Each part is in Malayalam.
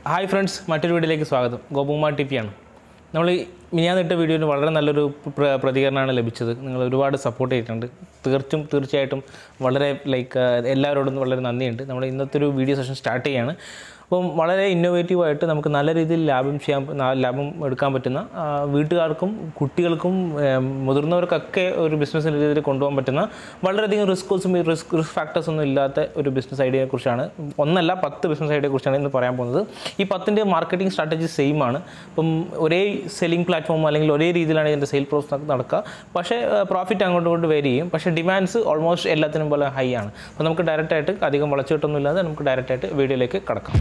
ഹായ് ഫ്രണ്ട്സ് മറ്റൊരു വീഡിയോയിലേക്ക് സ്വാഗതം ഗോപകുമാർ ടി പി ആണ് നമ്മൾ മിനിയാന്നിട്ട വീഡിയോയിൽ വളരെ നല്ലൊരു പ്ര- പ്രതികരണമാണ് ലഭിച്ചത് നിങ്ങൾ ഒരുപാട് സപ്പോർട്ട് ചെയ്തിട്ടുണ്ട് തീർച്ചും തീർച്ചയായിട്ടും വളരെ ലൈക്ക് എല്ലാവരോടും വളരെ നന്ദിയുണ്ട് നമ്മൾ ഇന്നത്തെ ഒരു വീഡിയോ സെഷൻ സ്റ്റാർട്ട് ചെയ്യാണ് അപ്പം വളരെ ഇന്നോവേറ്റീവായിട്ട് നമുക്ക് നല്ല രീതിയിൽ ലാഭം ചെയ്യാൻ ന- ലാഭം എടുക്കാൻ പറ്റുന്ന ആ, വീട്ടുകാർക്കും കുട്ടികൾക്കും ഏം, മുതിർന്നവർക്കൊക്കെ ഒരു ബിസിനസ് രീതിയിൽ കൊണ്ടുപോകാൻ പറ്റുന്ന വളരെയധികം റിസ്കോസും റിസ്ക് റിസ്ക് ഫാക്ടേഴ്സ് ഒന്നും ഇല്ലാത്ത ഒരു ബിസിനസ് ഐഡിയയെ കുറിച്ചാണ് ഒന്നല്ല പത്ത് ബിസിനസ് ഐഡിയയെ കുറിച്ചാണ് ഇന്ന് പറയാൻ പോകുന്നത് ഈ പത്തിൻ്റെ മാർക്കറ്റിംഗ് സ്ട്രാറ്റജി സെയിം ആണ് അപ്പം ഒരേ സെല്ലിംഗ് പ്ലാറ്റ്ഫോം അല്ലെങ്കിൽ ഒരേ രീതിയിലാണ് ഇതിൻ്റെ സെയിൽ പ്രോസസ് നടക്കുക പക്ഷേ പ്രോഫിറ്റ് അങ്ങോട്ടും ഇങ്ങോട്ട് വേരി ചെയ്യും പക്ഷേ ഡിമാൻഡ്സ് ഓൾമോസ്റ്റ് എല്ലാത്തിനും പോലെ ഹൈ ആണ് അപ്പോൾ നമുക്ക് ഡയറക്റ്റ് ആയിട്ട് അധികം വളച്ചിട്ടൊന്നും ഇല്ലാതെ നമുക്ക് ഡയറക്റ്റ് ആയിട്ട് വീഡിയോയിലേക്ക് കടക്കാം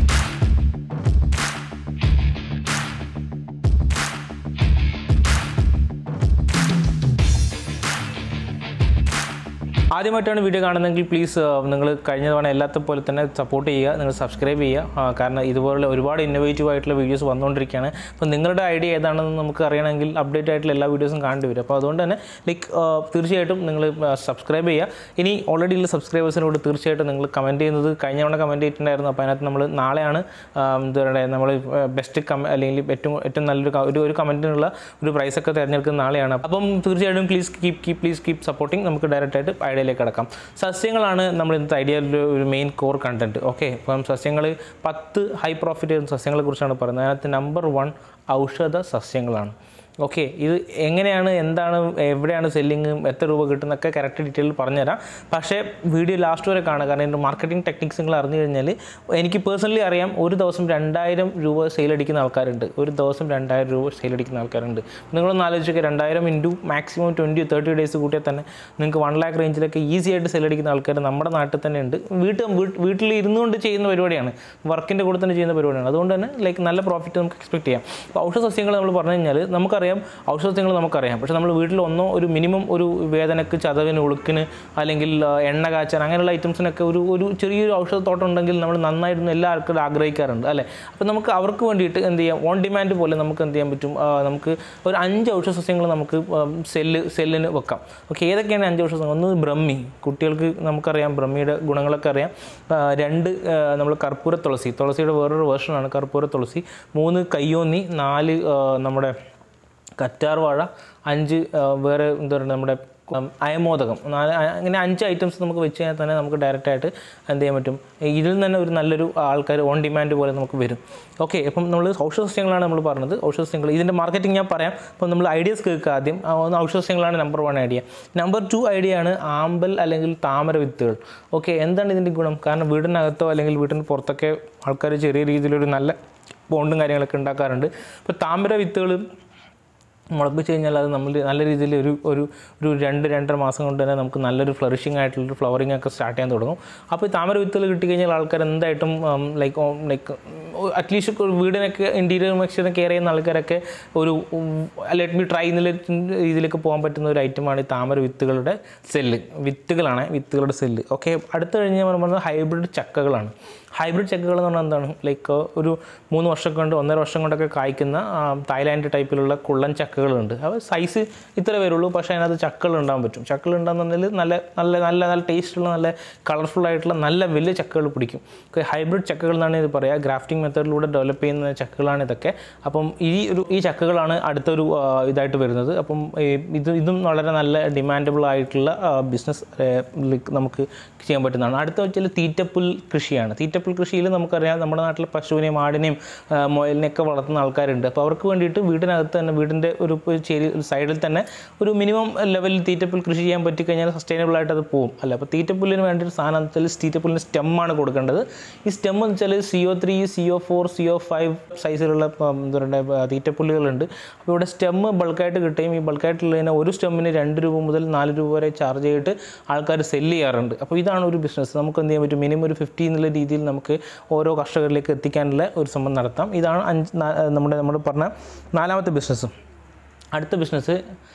ആദ്യമായിട്ടാണ് വീഡിയോ കാണുന്നതെങ്കിൽ പ്ലീസ് നിങ്ങൾ കഴിഞ്ഞ തവണ എല്ലാത്ത പോലെ തന്നെ സപ്പോർട്ട് ചെയ്യുക നിങ്ങൾ സബ്സ്ക്രൈബ് ചെയ്യുക ആ, കാരണം ഇതുപോലുള്ള ഒരുപാട് ഇന്നോവേറ്റീവ് ആയിട്ടുള്ള വീഡിയോസ് വന്നുകൊണ്ടിരിക്കുകയാണ് അപ്പോൾ നിങ്ങളുടെ ഐഡിയ ഏതാണെന്ന് നമുക്ക് അറിയണമെങ്കിൽ അപ്ഡേറ്റ് ആയിട്ടുള്ള എല്ലാ വീഡിയോസും കാണേണ്ടി വരും അപ്പോൾ അതുകൊണ്ട് തന്നെ ലൈക്ക് തീർച്ചയായിട്ടും നിങ്ങൾ സബ്സ്ക്രൈബ് ചെയ്യുക ഇനി ഓൾറെഡി ഉള്ള സബ്സ്ക്രൈബേഴ്സിനോട് തീർച്ചയായിട്ടും നിങ്ങൾ കമൻറ്റ് ചെയ്യുന്നത് കഴിഞ്ഞ തവണ കമൻറ്റ് ചെയ്തിട്ടുണ്ടായിരുന്നു അപ്പോൾ അതിനകത്ത് നമ്മൾ നാളെയാണ് ആ, എന്താ പറയുക നമ്മൾ ബെസ്റ്റ് കം അല്ലെങ്കിൽ ഏറ്റവും ഏറ്റവും നല്ലൊരു ക- ഒരു ഒരു കമൻറ്റിനുള്ള ഒരു പ്രൈസൊക്കെ തിരഞ്ഞെടുക്കുന്ന നാളെയാണ് അപ്പം തീർച്ചയായിട്ടും please keep keep please keep supporting നമുക്ക് ഡയറക്റ്റ് ആയിട്ട് ഐഡിയയിലേക്ക് കിടക്കാം സസ്യങ്ങളാണ് നമ്മൾ ഇന്നത്തെ ഐഡിയയിലെ ഒരു മെയിൻ കോർ കണ്ടന്റ് ഓക്കെ അപ്പം സസ്യങ്ങൾ പത്ത് ഹൈ പ്രോഫിറ്റ് സസ്യങ്ങളെ കുറിച്ചാണ് പറയുന്നത് അതിനകത്ത് നമ്പർ വൺ ഔഷധ സസ്യങ്ങളാണ് ഓക്കെ ഇത് എങ്ങനെയാണ് എന്താണ് എവിടെയാണ് സെല്ലിങ് എത്ര രൂപ കിട്ടുന്നൊക്കെ കറക്റ്റ് ഡീറ്റെയിൽ പറഞ്ഞുതരാം പക്ഷേ വീഡിയോ ലാസ്റ്റ് വരെ കാണുക കാരണം എൻ്റെ മാർക്കറ്റിംഗ് ടെക്നിക്സ് നിങ്ങൾ അറിഞ്ഞു കഴിഞ്ഞാൽ എനിക്ക് പേഴ്സണലി അറിയാം ഒരു ദിവസം രണ്ടായിരം രൂപ സെയിൽ അടിക്കുന്ന ആൾക്കാരുണ്ട് ഒരു ദിവസം രണ്ടായിരം രൂപ സെയിൽ അടിക്കുന്ന ആൾക്കാരുണ്ട് നിങ്ങളൊന്ന് ആലോചിക്കുക രണ്ടായിരം into maximum twenty thirty days കൂട്ടിയാൽ തന്നെ നിങ്ങൾക്ക് വൺ ലാക്ക് റേഞ്ചിലൊക്കെ ഈസി ആയിട്ട് സെയിൽ അടിക്കുന്ന ആൾക്കാർ നമ്മുടെ നാട്ടിൽ തന്നെ ഉണ്ട് വീട്ടിൽ വീട്ടിൽ ഇരുന്നുകൊണ്ട് ചെയ്യുന്ന പരിപാടിയാണ് വർക്കിൻ്റെ കൂടെ തന്നെ ചെയ്യുന്ന പരിപാടിയാണ് അതുകൊണ്ട് തന്നെ ലൈക്ക് നല്ല പ്രോഫിറ്റ് നമുക്ക് എക്സ്പെക്ട് ചെയ്യാം അപ്പോൾ ഔഷധ സസ്യങ്ങൾ നമ്മൾ പറഞ്ഞു കഴിഞ്ഞാൽ നമുക്കറിയാം ഔഷധ സസ്യങ്ങൾ നമുക്കറിയാം പക്ഷേ നമ്മൾ വീട്ടിൽ ഒന്നോ ഒരു മിനിമം ഒരു വേദനക്ക് ചതവിന് ഉളുക്കിന് അല്ലെങ്കിൽ ആ, എണ്ണ കാച്ചാൻ അങ്ങനെയുള്ള ഐറ്റംസിനൊക്കെ ഒരു ഒരു ചെറിയൊരു ഔഷധത്തോട്ടം ഉണ്ടെങ്കിൽ നമ്മൾ നന്നായിരുന്നു എല്ലാ ആൾക്കാരും ആഗ്രഹിക്കാറുണ്ട് അല്ലേ അപ്പോൾ നമുക്ക് അവർക്ക് വേണ്ടിയിട്ട് എന്ത് ചെയ്യാം ഓൺ ഡിമാൻഡ് പോലെ നമുക്ക് എന്ത് ചെയ്യാൻ പറ്റും ആ, നമുക്ക് ഒരു അഞ്ച് ഔഷധ സസ്യങ്ങൾ നമുക്ക് സെല്ല് സെല്ലിന് വെക്കാം ഓക്കെ ഏതൊക്കെയാണ് അഞ്ച് ഔഷധ സസ്യങ്ങൾ ഒന്ന് ബ്രഹ്മി കുട്ടികൾക്ക് നമുക്കറിയാം ബ്രഹ്മിയുടെ ഗുണങ്ങളൊക്കെ അറിയാം ആ, രണ്ട് നമ്മൾ കർപ്പൂര തുളസി തുളസിയുടെ വേറൊരു വേർഷനാണ് കർപ്പൂര തുളസി മൂന്ന് കയ്യോന്നി നാല് ആ, നമ്മുടെ കറ്റാർ വാഴ അഞ്ച് ആ, വേറെ എന്താ പറയുക നമ്മുടെ ഉം, അയമോദകം നാല് അ- അങ്ങനെ അഞ്ച് ഐറ്റംസ് നമുക്ക് വെച്ച് കഴിഞ്ഞാൽ തന്നെ നമുക്ക് ഡയറക്റ്റ് ആയിട്ട് എന്ത് ചെയ്യാൻ പറ്റും ഇതിൽ നിന്ന് തന്നെ ഒരു നല്ലൊരു ആൾക്കാർ ഓൺ ഡിമാൻഡ് പോലെ നമുക്ക് വരും ഓക്കെ അപ്പം നമ്മൾ ഔഷധ സസ്യങ്ങളാണ് നമ്മൾ പറഞ്ഞത് ഔഷധ സസ്യങ്ങൾ ഇതിൻ്റെ മാർക്കറ്റിംഗ് ഞാൻ പറയാം അപ്പം നമ്മൾ ഐഡിയസ് കേൾക്കുക ആദ്യം ആ, ഒന്ന് ഔഷധ സസ്യങ്ങളാണ് number one idea number two idea ആണ് ആമ്പൽ അല്ലെങ്കിൽ താമര വിത്തുകൾ ഓക്കെ എന്താണ് ഇതിൻ്റെ ഗുണം കാരണം വീടിനകത്തോ അല്ലെങ്കിൽ വീടിന് പുറത്തൊക്കെ ആൾക്കാർ ചെറിയ രീതിയിലൊരു നല്ല ബോണ്ടും കാര്യങ്ങളൊക്കെ ഉണ്ടാക്കാറുണ്ട് അപ്പോൾ താമര വിത്തുകൾ മുളപ്പിച്ച് കഴിഞ്ഞാൽ അത് നമ്മൾ നല്ല രീതിയിൽ ഒരു ഒരു ഒരു രണ്ട് രണ്ടര മാസം കൊണ്ട് തന്നെ നമുക്ക് നല്ലൊരു ഫ്ലറിഷിംഗ് ആയിട്ടുള്ള ഫ്ലവറിംഗ് ഒക്കെ സ്റ്റാർട്ട് ചെയ്യാൻ തുടങ്ങും അപ്പോൾ ഈ താമര വിത്തുകൾ കിട്ടിക്കഴിഞ്ഞാൽ ആൾക്കാർ എന്തായിട്ടും ലൈക്ക് ലൈക്ക് അറ്റ്ലീസ്റ്റ് ഒരു വീടിനൊക്കെ ഇൻറ്റീരിയർ മെക്സിനെ കെയർ ചെയ്യുന്ന ആൾക്കാരൊക്കെ ഒരു ലെറ്റ് മീ ട്രൈ എന്നുള്ള രീതിയിലേക്ക് പോകാൻ പറ്റുന്ന ഒരു ഐറ്റമാണ് ഈ താമര വിത്തുകളുടെ സെല്ല് വിത്തുകളാണ് വിത്തുകളുടെ സെല്ല് ഓക്കെ അടുത്ത് കഴിഞ്ഞ് പറയുന്നത് ഹൈബ്രിഡ് ചക്കകളാണ് ഹൈബ്രിഡ് ചക്കകൾ എന്ന് പറഞ്ഞാൽ എന്താണ് ലൈക്ക് ഒരു മൂന്ന് വർഷം കൊണ്ട് ഒന്നര വർഷം കൊണ്ടൊക്കെ കായ്ക്കുന്ന ആ, തായ്ലാൻഡ് ടൈപ്പിലുള്ള കുള്ളൻ ചക്കകളുണ്ട് അവ സൈസ് ഇത്ര വരുള്ളൂ പക്ഷേ അതിനകത്ത് ചക്കകൾ ഉണ്ടാകാൻ പറ്റും ചക്കകൾ ഉണ്ടാകുന്നതിൽ നല്ല നല്ല നല്ല നല്ല ടേസ്റ്റുള്ള നല്ല കളർഫുൾ ആയിട്ടുള്ള നല്ല വലിയ ചക്കകൾ പിടിക്കും ഓക്കെ ഹൈബ്രിഡ് ചക്കകൾ എന്നാണ് ഇത് പറയുക ഗ്രാഫ്റ്റിംഗ് മെത്തേഡിലൂടെ ഡെവലപ്പ് ചെയ്യുന്ന ചക്കകളാണ് ഇതൊക്കെ അപ്പം ഈ ഒരു ഈ ചക്കകളാണ് അടുത്തൊരു ആ, ഇതായിട്ട് വരുന്നത് അപ്പം ഈ ഇത് ഇതും വളരെ നല്ല ഡിമാൻഡബിൾ ആയിട്ടുള്ള ബിസിനസ് നമുക്ക് ചെയ്യാൻ പറ്റുന്നതാണ് അടുത്ത വെച്ചാൽ തീറ്റപ്പുൽ കൃഷിയാണ് തീറ്റപ്പുൽ കൃഷിയിൽ നമുക്കറിയാം നമ്മുടെ നാട്ടിലെ പശുവിനെയും ആടിനെയും ആ, മുയലിനെയൊക്കെ വളർത്തുന്ന ആൾക്കാരുണ്ട് അപ്പോൾ അവർക്ക് വേണ്ടിയിട്ട് വീടിനകത്ത് തന്നെ വീടിൻ്റെ ഒരു ഒരു ചേരി സൈഡിൽ തന്നെ ഒരു മിനിമം ലെവലിൽ തീറ്റപ്പുൽ കൃഷി ചെയ്യാൻ പറ്റിക്കഴിഞ്ഞാൽ സസ്റ്റൈനബിൾ ആയിട്ട് അത് പോകും അല്ല അപ്പോൾ തീറ്റപ്പുല്ലിന് വേണ്ടി ഒരു സാധനം എന്ന് വെച്ചാൽ തീറ്റപ്പുല്ലിന് സ്റ്റെമ്മാണ് കൊടുക്കേണ്ടത് ഈ സ്റ്റെം എന്ന് വെച്ചാൽ C O three C O four C O five സൈസിലുള്ള ഉം, എന്താ പറയുക തീറ്റപ്പുല്ലുകളുണ്ട് അപ്പോൾ ഇവിടെ സ്റ്റെമ്മ് ബൾക്കായിട്ട് കിട്ടുകയും ഈ ബൾക്കായിട്ടുള്ളതിന് ഒരു സ്റ്റെമ്മിന് രണ്ട് രൂപ മുതൽ നാല് രൂപ വരെ ചാർജ് ചെയ്തിട്ട് ആൾക്കാർ സെല്ല് ചെയ്യാറുണ്ട് അപ്പോൾ ഇതാണ് ഒരു ബിസിനസ് നമുക്ക് എന്ത് ചെയ്യാൻ പറ്റും മിനിമം ഒരു ഫിഫ്റ്റി എന്നുള്ള രീതിയിൽ നമുക്ക് ഓരോ കർഷകരിലേക്ക് എത്തിക്കാനുള്ള ഒരു ശ്രമം നടത്താം ഇതാണ് അഞ്ച് നാ- നമ്മുടെ നമ്മൾ പറഞ്ഞ നാലാമത്തെ ബിസിനസ് അടുത്ത ബിസിനസ്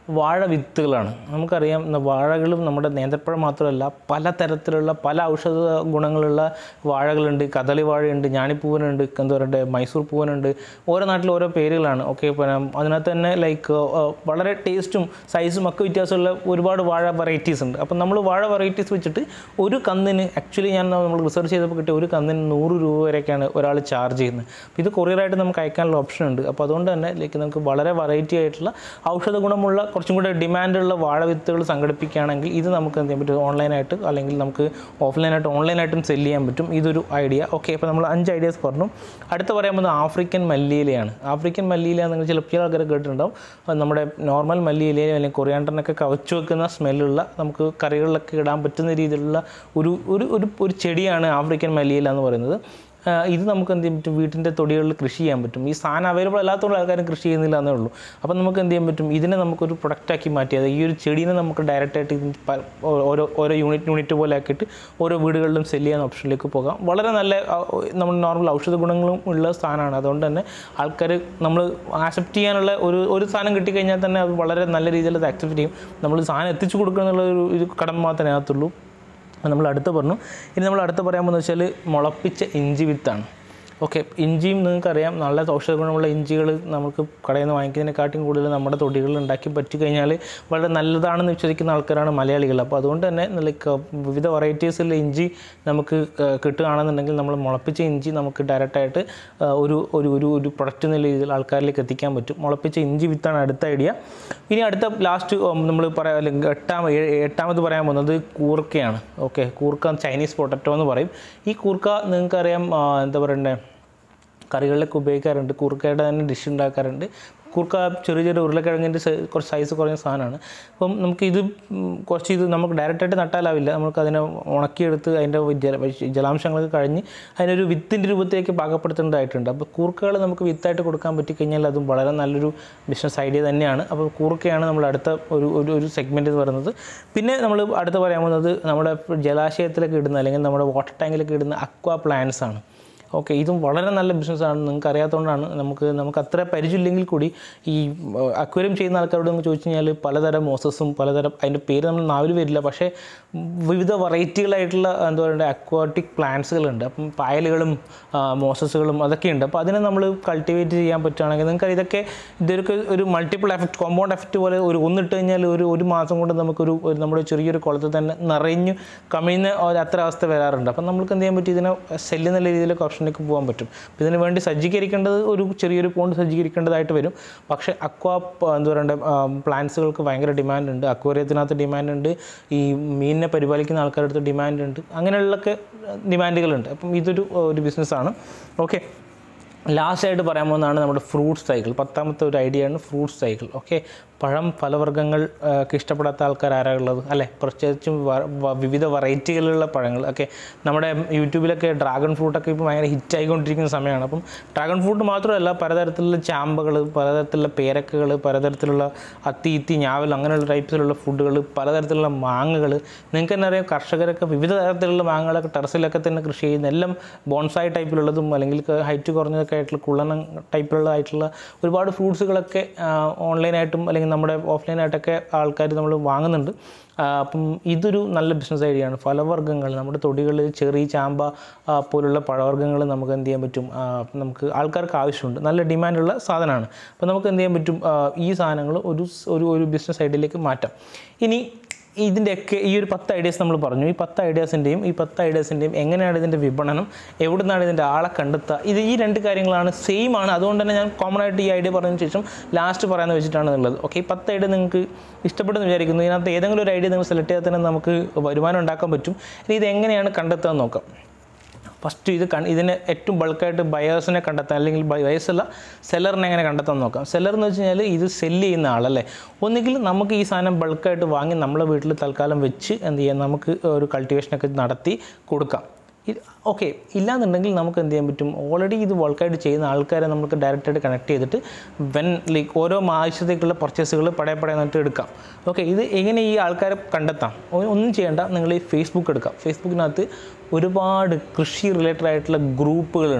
വാഴ വിത്തുകളാണ് നമുക്കറിയാം ഇന്ന് വാഴകളും നമ്മുടെ നേന്ത്രപ്പഴം മാത്രമല്ല പല തരത്തിലുള്ള പല ഔഷധ ഗുണങ്ങളുള്ള വാഴകളുണ്ട് കദളി വാഴയുണ്ട് ഞാണിപ്പൂവനുണ്ട് എന്താ പറയുക മൈസൂർ പൂവനുണ്ട് ഓരോ നാട്ടിലും ഓരോ പേരുകളാണ് ഓക്കെ പിന്നെ അതിനകത്ത് തന്നെ ലൈക്ക് വളരെ ടേസ്റ്റും സൈസും ഒക്കെ വ്യത്യാസമുള്ള ഒരുപാട് വാഴ വെറൈറ്റീസ് ഉണ്ട് അപ്പം നമ്മൾ വാഴ വെറൈറ്റീസ് വെച്ചിട്ട് ഒരു കന്നിന് ആക്ച്വലി ഞാൻ നമ്മൾ റിസർച്ച് ചെയ്തപ്പോൾ കിട്ടിയ ഒരു കന്നിന് നൂറ് രൂപ വരെയൊക്കെയാണ് ഒരാൾ ചാർജ് ചെയ്യുന്നത് അപ്പോൾ ഇത് കൊറിയറായിട്ട് നമുക്ക് അയക്കാനുള്ള ഓപ്ഷൻ ഉണ്ട് അപ്പോൾ അതുകൊണ്ട് തന്നെ ലൈക്ക് നമുക്ക് വളരെ വെറൈറ്റി ആയിട്ടുള്ള ഔഷധ ഗുണമുള്ള കുറച്ചും കൂടെ ഡിമാൻഡുള്ള വാഴ വിത്തുകൾ സംഘടിപ്പിക്കുകയാണെങ്കിൽ ഇത് നമുക്ക് എന്ത് ചെയ്യാൻ പറ്റും ഓൺലൈനായിട്ട് അല്ലെങ്കിൽ നമുക്ക് ഓഫ്ലൈനായിട്ട് ഓൺലൈനായിട്ടും സെല് ചെയ്യാൻ പറ്റും ഇതൊരു ഐഡിയ ഓക്കെ അപ്പോൾ നമ്മൾ അഞ്ച് ഐഡിയാസ് പറഞ്ഞു അടുത്ത പറയാൻ പോകുന്നത് ആഫ്രിക്കൻ മല്ലിയിലയാണ് ആഫ്രിക്കൻ മല്ലിയില നിങ്ങൾ ചില ചില ആൾക്കാർ കേട്ടിട്ടുണ്ടാവും അത് നമ്മുടെ നോർമൽ മല്ലിയിലയോ അല്ലെങ്കിൽ കൊറിയാണ്ടറിനൊക്കെ കവച്ചു വെക്കുന്ന സ്മെല്ലുള്ള നമുക്ക് കറികളിലൊക്കെ ഇടാൻ പറ്റുന്ന രീതിയിലുള്ള ഒരു ഒരു ഒരു ഒരു ചെടിയാണ് ആഫ്രിക്കൻ മല്ലിയില എന്ന് പറയുന്നത് ആ, ഇത് നമുക്ക് എന്ത് ചെയ്യാൻ പറ്റും വീട്ടിൻ്റെ തൊടികളിൽ കൃഷി ചെയ്യാൻ പറ്റും ഈ സാധനം അവൈലബിൾ അല്ലാത്തതുകൊണ്ട് ആൾക്കാരും കൃഷി ചെയ്യുന്നില്ല എന്നേ ഉള്ളൂ അപ്പം നമുക്ക് എന്ത് ചെയ്യാൻ പറ്റും ഇതിനെ നമുക്കൊരു പ്രൊഡക്റ്റാക്കി മാറ്റി അത് ഈ ഒരു ചെടീനെ നമുക്ക് ഡയറക്റ്റായിട്ട് ഇതിന് പ- ഓരോ ഓരോ യൂണിറ്റ് യൂണിറ്റ് പോലെ ആക്കിയിട്ട് ഓരോ വീടുകളിലും സെല് ചെയ്യാൻ ഓപ്ഷനിലേക്ക് പോകാം വളരെ നല്ല ആ, നമ്മൾ നോർമൽ ഔഷധ ഗുണങ്ങളും ഉള്ള സാധനമാണ് അതുകൊണ്ട് തന്നെ ആൾക്കാർ നമ്മൾ ആക്സെപ്റ്റ് ചെയ്യാനുള്ള ഒരു ഒരു സാധനം കിട്ടിക്കഴിഞ്ഞാൽ തന്നെ അത് വളരെ നല്ല രീതിയിൽ അത് ആക്സെപ്റ്റ് ചെയ്യും നമ്മൾ സാധനം എത്തിച്ചു കൊടുക്കുക എന്നുള്ള ഒരു ഒരു കടമ മാത്രമേ അതിനകത്തുള്ളൂ അത് നമ്മൾ അടുത്ത് പറഞ്ഞു ഇനി നമ്മൾ അടുത്ത് പറയാൻ പോകുന്നത് വെച്ചാൽ മുളപ്പിച്ച ഇഞ്ചി വിത്താണ് ഓക്കെ ഇഞ്ചിയും നിങ്ങൾക്കറിയാം നല്ല ഔഷധ ഗുണമുള്ള ഇഞ്ചികൾ നമുക്ക് കടയിൽ നിന്ന് വാങ്ങിക്കുന്നതിനെക്കാട്ടിയും കൂടുതൽ നമ്മുടെ തൊടികളിൽ ഉണ്ടാക്കി പറ്റിക്കഴിഞ്ഞാൽ വളരെ നല്ലതാണെന്ന് വിശ്വസിക്കുന്ന ആൾക്കാരാണ് മലയാളികൾ അപ്പോൾ അതുകൊണ്ട് തന്നെ ലൈക്ക് വിവിധ വെറൈറ്റീസിലുള്ള ഇഞ്ചി നമുക്ക് ആ, കിട്ടുകയാണെന്നുണ്ടെങ്കിൽ നമ്മൾ മുളപ്പിച്ച ഇഞ്ചി നമുക്ക് ഡയറക്റ്റായിട്ട് ഒരു ഒരു ഒരു ഒരു പ്രൊഡക്റ്റ് എന്ന രീതിയിൽ ആൾക്കാരിലേക്ക് എത്തിക്കാൻ പറ്റും മുളപ്പിച്ച ഇഞ്ചി വിത്താണ് അടുത്ത ഐഡിയ ഇനി അടുത്ത ലാസ്റ്റ് നമ്മൾ പറയാം അല്ലെങ്കിൽ എട്ടാം ഏ- എട്ടാമത് പറയാൻ പോകുന്നത് കൂർക്കയാണ് ഓക്കെ കൂർക്ക ചൈനീസ് പൊട്ടറ്റോ എന്ന് പറയും ഈ കൂർക്ക നിങ്ങൾക്കറിയാം ആ, എന്താ പറയണ്ടേ കറികളിലൊക്കെ ഉപയോഗിക്കാറുണ്ട് കൂർക്കയുടെ തന്നെ ഡിഷ് ഉണ്ടാക്കാറുണ്ട് കൂർക്ക ചെറിയ ചെറിയ ഉരുളക്കിഴങ്ങിൻ്റെ സൈ- കുറച്ച് സൈസ് കുറഞ്ഞ സാധനമാണ് അപ്പം നമുക്ക് ഇത് ഉം, കുറച്ച് ഇത് നമുക്ക് ഡയറക്റ്റായിട്ട് നട്ടാലാവില്ല നമുക്ക് അതിനെ ഉണക്കിയെടുത്ത് അതിൻ്റെ ജല ജലാംശങ്ങളൊക്കെ കഴിഞ്ഞ് അതിനൊരു വിത്തിൻ്റെ രൂപത്തിലേക്ക് പാകപ്പെടുത്തേണ്ടതായിട്ടുണ്ട് അപ്പോൾ കൂർക്കകൾ നമുക്ക് വിത്തായിട്ട് കൊടുക്കാൻ പറ്റിക്കഴിഞ്ഞാൽ അതും വളരെ നല്ലൊരു ബിസിനസ് ഐഡിയ തന്നെയാണ് അപ്പോൾ കൂർക്കയാണ് നമ്മൾ അടുത്ത ഒരു ഒരു ഒരു സെഗ്മെൻറ്റ് എന്ന് പറയുന്നത് പിന്നെ നമ്മൾ അടുത്ത് പറയാൻ പോകുന്നത് നമ്മുടെ ജലാശയത്തിലൊക്കെ ഇടുന്ന അല്ലെങ്കിൽ നമ്മുടെ വാട്ടർ ടാങ്കിലൊക്കെ ഇടുന്ന അക്വാ പ്ലാന്റ്സ് ആണ് ഓക്കെ ഇതും വളരെ നല്ല ബിസിനസ്സാണ് നിങ്ങൾക്ക് അറിയാത്തതുകൊണ്ടാണ് നമുക്ക് നമുക്ക് അത്ര പരിചയമില്ലെങ്കിൽ കൂടി ഈ അക്വേറിയം ചെയ്യുന്ന ആൾക്കാരോട് നമുക്ക് ചോദിച്ചു കഴിഞ്ഞാൽ പലതരം മോസസും പലതരം അതിൻ്റെ പേര് നമ്മൾ നാവിൽ വരില്ല പക്ഷേ വിവിധ വെറൈറ്റികളായിട്ടുള്ള എന്താ പറയുക അക്വാട്ടിക് പ്ലാന്റ്സുകളുണ്ട് അപ്പം പായലുകളും ആ, മോസസുകളും അതൊക്കെ ഉണ്ട് അപ്പോൾ അതിനെ നമ്മൾ കൾട്ടിവേറ്റ് ചെയ്യാൻ പറ്റുകയാണെങ്കിൽ നിങ്ങൾക്ക് ഇതൊക്കെ ഇതൊക്കെ ഒരു മൾട്ടിപ്പിൾ എഫക്റ്റ് കോമ്പൗണ്ട് എഫക്റ്റ് പോലെ ഒരു ഒന്നിട്ട് കഴിഞ്ഞാൽ ഒരു ഒരു മാസം കൊണ്ട് നമുക്കൊരു ഒരു നമ്മുടെ ചെറിയൊരു കുളത്തിൽ തന്നെ നിറഞ്ഞു കമിഴ്ന്ന ഒരു അത്ര അവസ്ഥ വരാറുണ്ട് അപ്പം നമുക്ക് എന്ത് ചെയ്യാൻ പറ്റും ഇതിനെ സെല്ല് എന്നുള്ള രീതിയിലൊക്കെ ഓപ്ഷനിലേക്ക് പോകാൻ പറ്റും അപ്പോൾ ഇതിന് വേണ്ടി സജ്ജീകരിക്കേണ്ടത് ഒരു ചെറിയൊരു പോണ്ട് സജ്ജീകരിക്കേണ്ടതായിട്ട് വരും പക്ഷേ അക്വാ എന്താ പറയണ്ടേ പ്ലാന്റ്സുകൾക്ക് ഭയങ്കര ഡിമാൻഡ് ഉണ്ട് അക്വേറിയത്തിനകത്ത് ഡിമാൻഡ് ഉണ്ട് ഈ മീനിനെ പരിപാലിക്കുന്ന ആൾക്കാരുടെ അടുത്ത് ഡിമാൻഡ് ഉണ്ട് അങ്ങനെയുള്ളൊക്കെ ഡിമാൻഡുകളുണ്ട് അപ്പം ഇതൊരു ഒരു ബിസിനസ്സാണ് ഓക്കെ ലാസ്റ്റായിട്ട് പറയാൻ പോകുന്നതാണ് നമ്മുടെ ഫ്രൂട്ട് സൈക്കിൾ പത്താമത്തെ ഒരു ഐഡിയ ആണ് ഫ്രൂട്ട് സൈക്കിൾ ഓക്കെ പഴം ഫലവർഗ്ഗങ്ങൾ ആ, ഒക്കെ ഇഷ്ടപ്പെടാത്ത ആൾക്കാർ ആരാ ഉള്ളത് അല്ലേ പ്രത്യേകിച്ചും വ- വ- വിവിധ വെറൈറ്റികളുള്ള പഴങ്ങൾ ഒക്കെ നമ്മുടെ യൂട്യൂബിലൊക്കെ ഡ്രാഗൺ ഫ്രൂട്ടൊക്കെ ഇപ്പോൾ ഭയങ്കര ഹിറ്റായിക്കൊണ്ടിരിക്കുന്ന സമയമാണ് അപ്പം ഡ്രാഗൺ ഫ്രൂട്ട് മാത്രമല്ല പലതരത്തിലുള്ള ചാമ്പകൾ പലതരത്തിലുള്ള പേരക്കകൾ പലതരത്തിലുള്ള അത്തി ഇത്തി ഞാവൽ അങ്ങനെയുള്ള ടൈപ്സിലുള്ള ഫുഡുകൾ പലതരത്തിലുള്ള മാങ്ങകൾ നിങ്ങൾക്ക് തന്നെ അറിയാം കർഷകരൊക്കെ വിവിധ തരത്തിലുള്ള മാങ്ങകളൊക്കെ ടെറസിലൊക്കെ തന്നെ കൃഷി ചെയ്യുന്ന എല്ലാം ബോൺസായി ടൈപ്പിലുള്ളതും അല്ലെങ്കിൽ ഹൈറ്റ് കുറഞ്ഞതൊക്കെ ആയിട്ടുള്ള കുള്ളനം ടൈപ്പിലുള്ളതായിട്ടുള്ള ഒരുപാട് ഫ്രൂട്ട്സുകളൊക്കെ ഓൺലൈനായിട്ടും അല്ലെങ്കിൽ നമ്മുടെ ഓഫ്ലൈനായിട്ടൊക്കെ ആൾക്കാർ നമ്മൾ വാങ്ങുന്നുണ്ട് ആ, അപ്പം ഇതൊരു നല്ല ബിസിനസ് ഐഡിയയാണ് ഫലവർഗ്ഗങ്ങൾ നമ്മുടെ തൊടികളിൽ ചെറി ചാമ്പ ആ, പോലുള്ള പഴവർഗ്ഗങ്ങൾ നമുക്ക് എന്ത് ചെയ്യാൻ പറ്റും ആ, നമുക്ക് ആൾക്കാർക്ക് ആവശ്യമുണ്ട് നല്ല ഡിമാൻഡുള്ള സാധനമാണ് അപ്പോൾ നമുക്ക് എന്ത് ചെയ്യാൻ പറ്റും ആ, ഈ സാധനങ്ങൾ ഒരു സ്- ഒരു ഒരു ബിസിനസ് ഐഡിയയിലേക്ക് മാറ്റാം ഇനി ഇതിൻ്റെയൊക്കെ ഈ ഒരു പത്ത് ഐഡിയാസ് നമ്മൾ പറഞ്ഞു ഈ പത്ത് ഐഡിയാസിൻ്റെയും ഈ പത്ത് ഐഡിയാസിൻ്റെയും എങ്ങനെയാണ് ഇതിൻ്റെ വിപണനം എവിടെ നിന്നാണ് ഇതിൻ്റെ ആളെ കണ്ടെത്തുക ഇത് ഈ രണ്ട് കാര്യങ്ങളാണ് സെയിം ആണ് അതുകൊണ്ട് തന്നെ ഞാൻ കോമൺ ആയിട്ട് ഈ ഐഡിയ പറഞ്ഞതിന് ശേഷം ലാസ്റ്റ് പറയാമെന്ന് വെച്ചിട്ടാണ് ഉള്ളത് ഓക്കെ ഈ പത്ത് ഐഡിയ നിങ്ങൾക്ക് ഇഷ്ടപ്പെടുന്നു വിചാരിക്കുന്നു ഇതിനകത്ത് ഏതെങ്കിലും ഒരു ഐഡിയ നിങ്ങൾ സെലക്ട് ചെയ്താൽ തന്നെ നമുക്ക് വരുമാനം ഉണ്ടാക്കാൻ പറ്റും ഇനി ഇത് എങ്ങനെയാണ് കണ്ടെത്തുക എന്ന് നോക്കാം ഫസ്റ്റ് ഇത് കൺ ഇതിന് ഏറ്റവും ബൾക്കായിട്ട് ബയേഴ്സിനെ കണ്ടെത്താൻ അല്ലെങ്കിൽ ബയേഴ്സ് അല്ല സെല്ലറിനെ എങ്ങനെ കണ്ടെത്താൻ നോക്കാം സെല്ലർ എന്ന് വെച്ച് കഴിഞ്ഞാൽ ഇത് സെല്ല് ചെയ്യുന്ന ആളല്ലേ ഒന്നുകിൽ നമുക്ക് ഈ സാധനം ബൾക്കായിട്ട് വാങ്ങി നമ്മളെ വീട്ടിൽ തൽക്കാലം വെച്ച് എന്ത് ചെയ്യാം നമുക്ക് ഒരു കൾട്ടിവേഷനൊക്കെ നടത്തി കൊടുക്കാം ഓക്കെ ഇല്ലാന്നുണ്ടെങ്കിൽ നമുക്ക് എന്ത് ചെയ്യാൻ പറ്റും ഓൾറെഡി ഇത് ബൾക്കായിട്ട് ചെയ്യുന്ന ആൾക്കാരെ നമുക്ക് ഡയറക്റ്റായിട്ട് കണക്ട് ചെയ്തിട്ട് വെൻ ലൈക്ക് ഓരോ ആവശ്യത്തേക്കുള്ള പർച്ചേസുകൾ പടയെ പടയെ എന്നിട്ട് എടുക്കാം ഓക്കെ ഇത് എങ്ങനെ ഈ ആൾക്കാരെ കണ്ടെത്താം ഒ- ഒന്നും ചെയ്യേണ്ട നിങ്ങൾ ഈ ഫേസ്ബുക്ക് എടുക്കാം ഫേസ്ബുക്കിനകത്ത് ഒരുപാട് കൃഷി റിലേറ്റഡ് ആയിട്ടുള്ള ഗ്രൂപ്പുകളുണ്ട്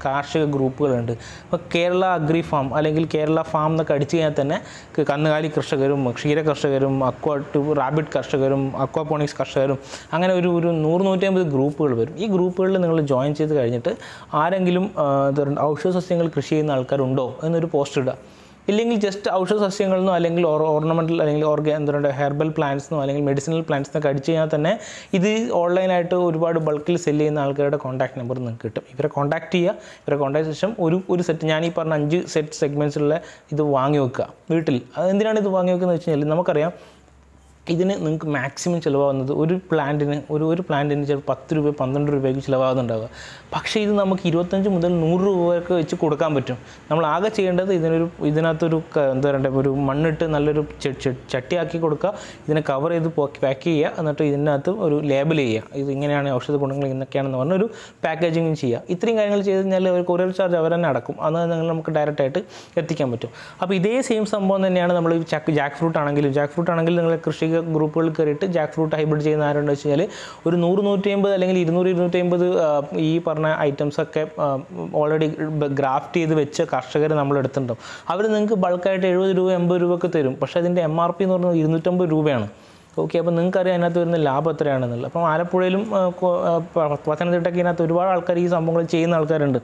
കാർഷിക ഗ്രൂപ്പുകളുണ്ട് അപ്പോൾ കേരള അഗ്രി ഫാം അല്ലെങ്കിൽ കേരള ഫാം എന്നൊക്കെ അടിച്ചു കഴിഞ്ഞാൽ തന്നെ ക- കന്നുകാലി കർഷകരും ക്ഷീര കർഷകരും അക്വാ റാബിറ്റ് കർഷകരും അക്വാപോണിക്സ് കർഷകരും അങ്ങനെ ഒരു ഒരു നൂറ് നൂറ്റമ്പത് ഗ്രൂപ്പുകൾ വരും ഈ ഗ്രൂപ്പുകളിൽ നിങ്ങൾ ജോയിൻ ചെയ്ത് കഴിഞ്ഞിട്ട് ആരെങ്കിലും ആ, എന്താ പറയുക ഔഷധ സസ്യങ്ങൾ കൃഷി ചെയ്യുന്ന ആൾക്കാരുണ്ടോ എന്നൊരു പോസ്റ്റ് ഇടുക ഇല്ലെങ്കിൽ ജസ്റ്റ് ഔഷധ സസ്യങ്ങളിൽ നിന്നോ അല്ലെങ്കിൽ ഓർണമെൻറ്റൽ അല്ലെങ്കിൽ ഓർഗ എന്താ പറയുക ഹെർബൽ പ്ലാന്റ്സിനോ അല്ലെങ്കിൽ മെഡിസിനൽ പ്ലാന്റ്സിനൊക്കെ അടിച്ചു കഴിഞ്ഞാൽ തന്നെ ഇത് ഓൺലൈനായിട്ട് ഒരുപാട് ബൾക്കിൽ സെല് ചെയ്യുന്ന ആൾക്കാരുടെ കോൺടാക്ട് നമ്പർ നിങ്ങൾക്ക് കിട്ടും ഇവരെ കോൺടാക്ട് ചെയ്യുക ഇവരെ കോൺടാക്ട് ശേഷം ഒരു ഒരു സെറ്റ് ഞാൻ ഈ പറഞ്ഞ അഞ്ച് സെറ്റ് സെഗ്മെൻറ്റ്സുള്ള ഇത് വാങ്ങി വെക്കുക വീട്ടിൽ അത് എന്തിനാണ് ഇത് വാങ്ങി വെക്കുന്നത് വെച്ച് കഴിഞ്ഞാൽ നമുക്കറിയാം ഇതിന് നിങ്ങൾക്ക് മാക്സിമം ചിലവാകുന്നത് ഒരു പ്ലാന്റിന് ഒരു ഒരു പ്ലാന്റിന് ചിലപ്പോൾ പത്ത് രൂപ പന്ത്രണ്ട് രൂപയ്ക്ക് ചിലവാകുന്നുണ്ടാവുക പക്ഷേ ഇത് നമുക്ക് ഇരുപത്തഞ്ച് മുതൽ നൂറ് രൂപയൊക്കെ വെച്ച് കൊടുക്കാൻ പറ്റും നമ്മൾ ആകെ ചെയ്യേണ്ടത് ഇതിനൊരു ഇതിനകത്തൊരു ക- എന്താ പറയുക ഒരു മണ്ണിട്ട് നല്ലൊരു ചെ- ചെ- ചട്ടിയാക്കി കൊടുക്കുക ഇതിനെ കവർ ചെയ്ത് പാക്ക് ചെയ്യുക എന്നിട്ട് ഇതിനകത്ത് ഒരു ലേബൽ ചെയ്യുക ഇത് ഇങ്ങനെയാണ് ഔഷധ ഗുണങ്ങൾ ഇന്നൊക്കെയാണെന്ന് പറഞ്ഞൊരു പാക്കേജിങ് ചെയ്യുക ഇത്രയും കാര്യങ്ങൾ ചെയ്ത് കഴിഞ്ഞാൽ ഒരു കൊറിയർ ചാർജ് അവർ തന്നെ അടക്കും അത് നിങ്ങൾ നമുക്ക് ഡയറക്റ്റ് ആയിട്ട് എത്തിക്കാൻ പറ്റും അപ്പോൾ ഇതേ സെയിം സംഭവം തന്നെയാണ് നമ്മൾ ഈ ചക്ക് ജാക്ക് ഫ്രൂട്ട് ആണെങ്കിലും ജാക്ക് ഫ്രൂട്ട് ആണെങ്കിൽ നിങ്ങൾ കൃഷി ഗ്രൂപ്പുകളിൽ കയറിയിട്ട് ജാക്ക് ഫ്രൂട്ട് ഹൈബ്രിഡ് ചെയ്യുന്ന ആരുണ്ടെന്ന് വെച്ച് കഴിഞ്ഞാൽ ഒരു നൂറ് നൂറ്റി അമ്പത് അല്ലെങ്കിൽ ഇരുന്നൂറ് ഇരുന്നൂറ്റി അമ്പത് ഈ പറഞ്ഞ ഐറ്റംസ് ഒക്കെ ഓൾറെഡി ഗ്രാഫ്റ്റ് ചെയ്ത് വെച്ച കർഷകർ നമ്മൾ എടുത്തിട്ടുണ്ടാവും അവർ നിങ്ങൾക്ക് ബൾക്കായിട്ട് എഴുപത് രൂപ എൺപത് രൂപ ഒക്കെ തരും പക്ഷേ അതിൻ്റെ എം ആർ പി എന്ന് പറയുന്നത് ഇരുന്നൂറ്റമ്പത് രൂപയാണ് ഓക്കെ അപ്പോൾ നിങ്ങൾക്കറിയാം അതിനകത്ത് വരുന്ന ലാഭം എത്രയാണെന്നുള്ളത് അപ്പം ആലപ്പുഴയിലും ആ, കൊ- ആ, പ- പത്തനംതിട്ടയ്ക്ക് ഇതിനകത്ത് ഒരുപാട് ആൾക്കാർ ഈ സംഭവങ്ങൾ ചെയ്യുന്ന ആൾക്കാരുണ്ട്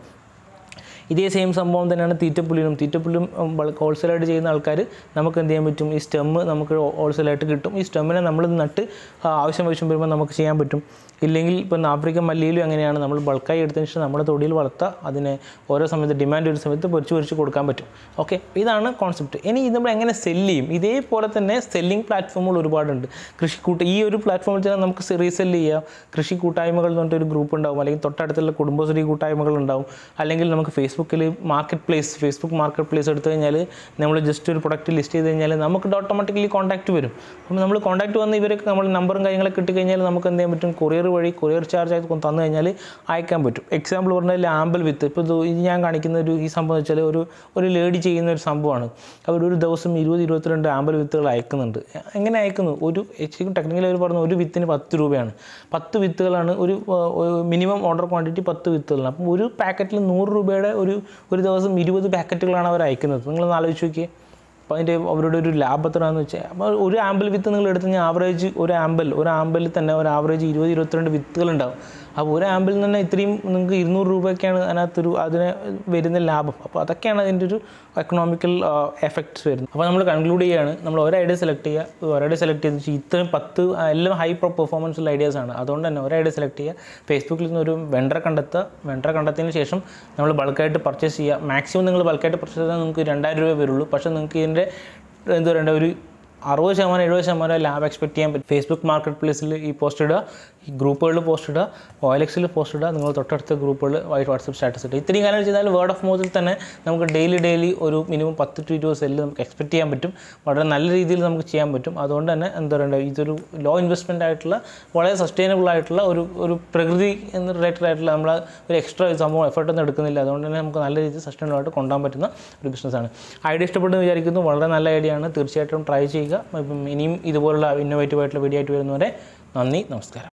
ഇതേ സെയിം സംഭവം തന്നെയാണ് തീറ്റപ്പുല്ലിനും തീറ്റപ്പുല്ലും ബൾക്ക് ഹോൾസെയിലായിട്ട് ചെയ്യുന്ന ആൾക്കാർ നമുക്ക് എന്ത് ചെയ്യാൻ പറ്റും ഈ സ്റ്റെമ്മ് നമുക്ക് ഹോൾസെയിലായിട്ട് കിട്ടും ഈ സ്റ്റെമ്മിനെ നമ്മൾ നട്ട് ആ, ആവശ്യം ആവശ്യം വരുമ്പോൾ നമുക്ക് ചെയ്യാൻ പറ്റും ഇല്ലെങ്കിൽ ഇപ്പം ആഫ്രിക്കൻ മല്ലിയിലും എങ്ങനെയാണ് നമ്മൾ ബൾക്കായി എടുത്തതിന് ശേഷം നമ്മുടെ തൊടിയിൽ വളർത്തുക അതിനെ ഓരോ സമയത്ത് ഡിമാൻഡ് ഒരു സമയത്ത് പൊരിച്ച് പൊരിച്ച് കൊടുക്കാൻ പറ്റും ഓക്കെ ഇതാണ് കോൺസെപ്റ്റ് ഇനി ഇത് നമ്മൾ എങ്ങനെ സെല്ല് ചെയ്യും ഇതേപോലെ തന്നെ സെല്ലിംഗ് പ്ലാറ്റ്ഫോമുകൾ ഒരുപാടുണ്ട് കൃഷിക്കൂട്ട ഈ ഒരു പ്ലാറ്റ്ഫോമിൽ തന്നെ നമുക്ക് റീസെല് ചെയ്യാം കൃഷി കൂട്ടായ്മകൾ എന്ന് പറഞ്ഞിട്ട് ഒരു ഗ്രൂപ്പ് ഉണ്ടാവും അല്ലെങ്കിൽ തൊട്ടടുത്തുള്ള കുടുംബശ്രീ കൂട്ടായ്മകൾ ഉണ്ടാവും അല്ലെങ്കിൽ നമുക്ക് ഫേസ്ബുക്കിൽ marketplace Facebook marketplace എടുത്തു കഴിഞ്ഞാൽ നമ്മൾ ജസ്റ്റ് ഒരു പ്രൊഡക്റ്റ് ലിസ്റ്റ് ചെയ്ത് കഴിഞ്ഞാൽ നമുക്ക് ഓട്ടോമാറ്റിക്കലി കോൺടാക്റ്റ് വരും അപ്പോൾ നമ്മൾ കോൺടാക്റ്റ് വന്ന് ഇവരൊക്കെ നമ്മൾ നമ്പറും കാര്യങ്ങളൊക്കെ കിട്ടിക്കഴിഞ്ഞാൽ നമുക്ക് എന്ത് ചെയ്യാൻ പറ്റും കൊറിയർ വഴി കൊറിയർ ചാർജ് ആയിട്ട് കൊണ്ട് തന്നു കഴിഞ്ഞാൽ അയക്കാൻ പറ്റും എക്സാമ്പിൾ പറഞ്ഞാൽ ആമ്പൽ വിത്ത് ഇപ്പോൾ ഇത് ഇത് ഞാൻ കാണിക്കുന്ന ഒരു ഈ സംഭവം എന്ന് വെച്ചാൽ ഒരു ഒരു ലേഡി ചെയ്യുന്ന ഒരു സംഭവമാണ് അവർ ഒരു ദിവസം ഇരുപത് ഇരുപത്തിരണ്ട് ആമ്പൽ വിത്തുകൾ അയക്കുന്നുണ്ട് എങ്ങനെ അയക്കുന്നു ഒരു ടെക്നിക്കലി അവർ പറഞ്ഞു ഒരു വിത്തിന് പത്ത് രൂപയാണ് പത്ത് വിത്തുകളാണ് ഒരു മിനിമം ഓർഡർ ക്വാണ്ടിറ്റി പത്ത് വിത്തുകളാണ് അപ്പം ഒരു പാക്കറ്റിൽ നൂറ് രൂപയുടെ ഒരു ഒരു ദിവസം ഇരുപത് പാക്കറ്റുകളാണ് അവർ അയക്കുന്നത് നിങ്ങളൊന്ന് ആലോചിച്ച് നോക്കിയേ അപ്പോൾ അതിൻ്റെ അവരുടെ ഒരു ലാഭം എത്രയാണെന്ന് വെച്ചാൽ അപ്പോൾ ഒരു ആമ്പൽ വിത്ത് നിങ്ങൾ എടുത്ത് കഴിഞ്ഞാൽ ആവറേജ് ഒരു ആമ്പൽ ഒരു ആമ്പലിൽ തന്നെ ഒരു ആവറേജ് ഇരുപത് ഇരുപത്തിരണ്ട് വിത്തുകൾ ഉണ്ടാവും അപ്പോൾ ഒരു ആമ്പിൽ നിന്ന് തന്നെ ഇത്രയും നിങ്ങൾക്ക് ഇരുന്നൂറ് രൂപയൊക്കെയാണ് അതിനകത്തൊരു അതിന് വരുന്ന ലാഭം അപ്പോൾ അതൊക്കെയാണ് അതിൻ്റെ ഒരു എക്കണോമിക്കൽ എഫക്ട്സ് വരുന്നത് അപ്പോൾ നമ്മൾ കൺക്ലൂഡ് ചെയ്യുകയാണ് നമ്മൾ ഒരു ഐഡിയ സെലക്ട് ചെയ്യുക ഒരു ഐഡിയ സെലക്ട് ചെയ്ത് വെച്ചാൽ ഇത്രയും പത്ത് ആ, എല്ലാം ഹൈ പെർഫോമൻസ് ഉള്ള ഐഡിയാസ് ആണ് അതുകൊണ്ട് തന്നെ ഒരു ഐഡിയ സെലക്ട് ചെയ്യുക ഫേസ്ബുക്കിൽ നിന്ന് ഒരു വെണ്ടറെ കണ്ടെത്തുക വെണ്ടറെ കണ്ടെത്തിയതിന് ശേഷം നമ്മൾ ബൾക്കായിട്ട് പർച്ചേസ് ചെയ്യുക മാക്സിമം നിങ്ങൾ ബൾക്കായിട്ട് പർച്ചേസ് ചെയ്താൽ നിങ്ങൾക്ക് രണ്ടായിരം രൂപ വരുള്ളൂ പക്ഷേ നിങ്ങൾക്ക് ഇതിൻ്റെ എന്താ പറയണ്ട ഒരു അറുപത് ശതമാനം എഴുപത് ശതമാനം ലാഭം എക്സ്പെക്ട് ചെയ്യാൻ പറ്റും ഫേസ്ബുക്ക് മാർക്കറ്റ് പ്ലേസിൽ ഈ പോസ്റ്റ് ഇടുക ഈ ഗ്രൂപ്പുകളിൽ പോസ്റ്റ് ഇടുക ഓയിലക്സിൽ പോസ്റ്റ് ഇടുക നിങ്ങൾ തൊട്ടടുത്ത ഗ്രൂപ്പുകൾ വാട്സപ്പ് സ്റ്റാറ്റസ് ഇടുക ഇത്രയും കാര്യം ചെയ്താൽ വേർഡ് ഓഫ് മൗത്തിൽ തന്നെ നമുക്ക് ഡെയിലി ഡെയിലി ഒരു മിനിമം പത്ത് ടു ഇരുപത് സെല്ല് നമുക്ക് എക്സ്പെക്ട് ചെയ്യാൻ പറ്റും വളരെ നല്ല രീതിയിൽ നമുക്ക് ചെയ്യാൻ പറ്റും അതുകൊണ്ട് തന്നെ എന്താ പറയുക ഇതൊരു ലോ ഇൻവെസ്റ്റ്മെൻ്റ് ആയിട്ടുള്ള വളരെ സസ്റ്റൈനബിൾ ആയിട്ടുള്ള ഒരു ഒരു പ്രകൃതി എന്ന് റിലേറ്റഡ് ആയിട്ടുള്ള നമ്മൾ ഒരു എക്സ്ട്രാ സംഭവം എഫർട്ടൊന്നും എടുക്കുന്നില്ല അതുകൊണ്ട് തന്നെ നമുക്ക് നല്ല രീതിയിൽ സസ്റ്റൈനബിൾ ആയിട്ട് കൊണ്ടുപോകാൻ പറ്റുന്ന ഒരു ബിസിനസ്സാണ് ഐഡിയ ഇഷ്ടപ്പെട്ടെന്ന് വിചാരിക്കുന്നു വളരെ നല്ല ഐഡിയ ആണ് തീർച്ചയായിട്ടും ട്രൈ ചെയ്യുക ഇപ്പം ഇനിയും ഇതുപോലുള്ള ഇന്നോവേറ്റീവ് ആയിട്ടുള്ള വീഡിയോ ആയിട്ട് വരുന്നവരെ നന്ദി നമസ്കാരം